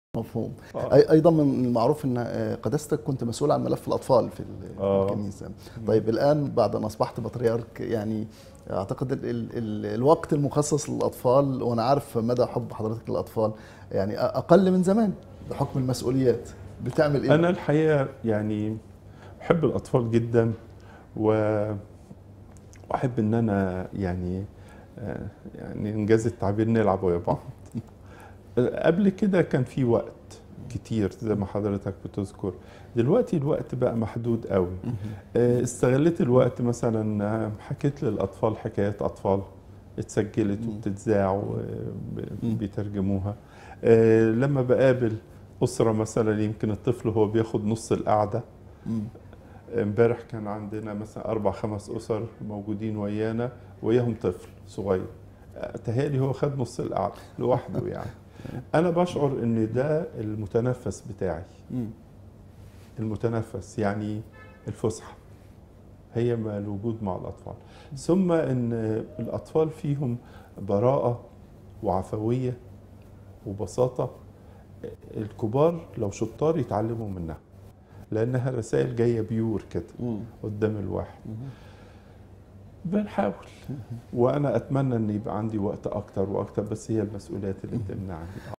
مفهوم آه. أي- ايضا من المعروف ان آه، قداستك كنت مسؤول عن ملف الاطفال في ال- آه. الكنيسه طيب الان بعد ان اصبحت بطريرك يعني اعتقد ال ال ال الوقت المخصص للاطفال وانا عارف مدى حب حضرتك للاطفال يعني أ- اقل من زمان بحكم المسؤوليات بتعمل ايه انا الحقيقه يعني بحب الاطفال جدا و واحب ان انا يعني آه، يعني انجاز التعبير نلعب ويا بعض قبل كده كان في وقت كتير زي ما حضرتك بتذكر دلوقتي الوقت بقى محدود قوي آه، استغلت الوقت مثلا آه، حكيت للاطفال حكايات اطفال اتسجلت مم. وبتتذاع مم. وبيترجموها آه، لما بقابل اسره مثلا يمكن الطفل هو بياخد نص القعده مم. امبارح كان عندنا مثلا اربع خمس اسر موجودين ويانا وياهم طفل صغير آه، تهيألي هو خد نص القعده لوحده يعني انا بشعر ان ده المتنفس بتاعي مم. المتنفس يعني الفسحه هي ما الوجود مع الاطفال ثم ان الاطفال فيهم براءه وعفويه وبساطه الكبار لو شطار يتعلموا منها لانها رسائل جايه بيور كده مم. قدام الواحد مم. بنحاول وانا اتمنى ان يبقى عندي وقت اكتر واكتر بس هي المسؤوليات اللي بتمنعني